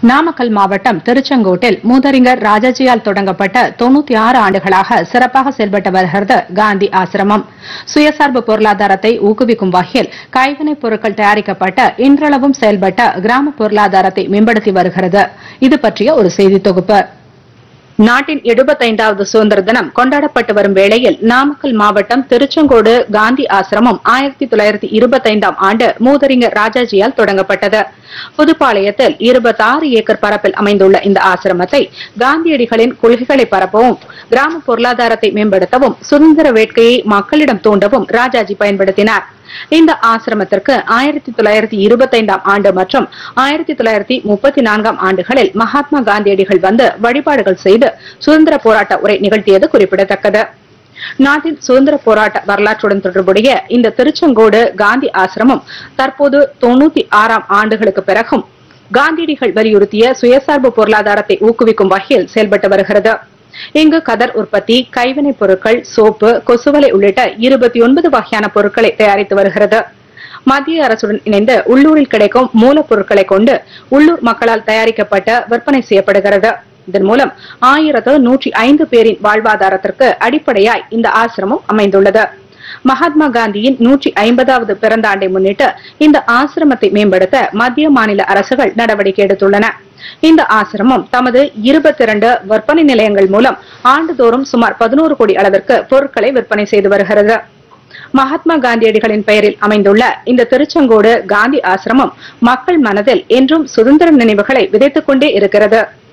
நாமக்கல் மாவட்டம் திருச்செங்கோட்டில் மூதறிஞர் ராஜாஜியால் தொடங்கப்பட்ட தொண்ணூத்தி ஆறு ஆண்டுகளாக சிறப்பாக செயல்பட்டு வருகிறது காந்தி ஆசிரமம் சுயசார்பு பொருளாதாரத்தை ஊக்குவிக்கும் வகையில் கைவினைப் பொருட்கள் தயாரிக்கப்பட்ட இன்றளவும் செயல்பட்ட கிராம பொருளாதாரத்தை மேம்படுத்தி வருகிறது இது பற்றிய ஒரு செய்தி தொகுப்பு நாட்டின் எழுபத்தைந்தாவது சுதந்திர தினம் கொண்டாடப்பட்டு வரும் வேளையில் நாமக்கல் மாவட்டம் திருச்செங்கோடு காந்தி ஆசிரமம் ஆயிரத்தி தொள்ளாயிரத்தி இருபத்தைந்தாம் ஆண்டு மூதறிஞர் ராஜாஜியால் தொடங்கப்பட்டது புதுப்பாளையத்தில் இருபத்தாறு ஏக்கர் பரப்பில் அமைந்துள்ள இந்த ஆசிரமத்தை காந்தியடிகளின் கொள்கைகளை பரப்பவும் கிராம பொருளாதாரத்தை மேம்படுத்தவும் சுதந்திர வேட்கையை மக்களிடம் தூண்டவும் ராஜாஜி பயன்படுத்தினார் இந்த ஆசிரமத்திற்கு ஆயிரத்தி தொள்ளாயிரத்தி இருபத்தைந்தாம் ஆண்டு மற்றும் ஆயிரத்தி தொள்ளாயிரத்தி முப்பத்தி நான்காம் ஆண்டுகளில் மகாத்மா காந்தியடிகள் வந்து வழிபாடுகள் செய்து சுதந்திர போராட்ட உரை நிகழ்த்தியது குறிப்பிடத்தக்கது நாட்டின் சுதந்திர போராட்ட வரலாற்றுடன் தொடர்புடைய இந்த திருச்செங்கோடு காந்தி ஆசிரமம் தற்போது தொண்ணூத்தி ஆறாம் ஆண்டுகளுக்கு பிறகும் காந்தியடிகள் வலியுறுத்திய சுயசார்பு பொருளாதாரத்தை ஊக்குவிக்கும் வகையில் செயல்பட்டு வருகிறது இங்கு கதர் உற்பத்தி கைவினைப் பொருட்கள் சோப்பு கொசுவலை உள்ளிட்ட இருபத்தி ஒன்பது வகையான பொருட்களை தயாரித்து வருகிறது மத்திய அரசுடன் இணைந்து உள்ளூரில் கிடைக்கும் மூலப்பொருட்களை கொண்டு உள்ளூர் மக்களால் தயாரிக்கப்பட்ட விற்பனை செய்யப்படுகிறது இதன் மூலம் ஆயிரத்து நூற்றி ஐந்து பேரின் வாழ்வாதாரத்திற்கு அடிப்படையாய் இந்த ஆசிரமம் அமைந்துள்ளது மகாத்மா காந்தியின் நூற்றி ஐம்பதாவது பிறந்த ஆண்டை முன்னிட்டு இந்த ஆசிரமத்தை மேம்படுத்த மத்திய மாநில அரசுகள் நடவடிக்கை எடுத்துள்ளன இந்த ஆசிரமம் தமது இருபத்தி இரண்டு விற்பனை நிலையங்கள் மூலம் ஆண்டுதோறும் சுமார் பதினோரு கோடி அளவிற்கு பொருட்களை விற்பனை செய்து வருகிறது மகாத்மா காந்தியடிகளின் பெயரில் அமைந்துள்ள இந்த திருச்செங்கோடு காந்தி ஆசிரமம் மக்கள் மனதில் என்றும் சுதந்திர நினைவுகளை விதைத்துக் கொண்டே இருக்கிறது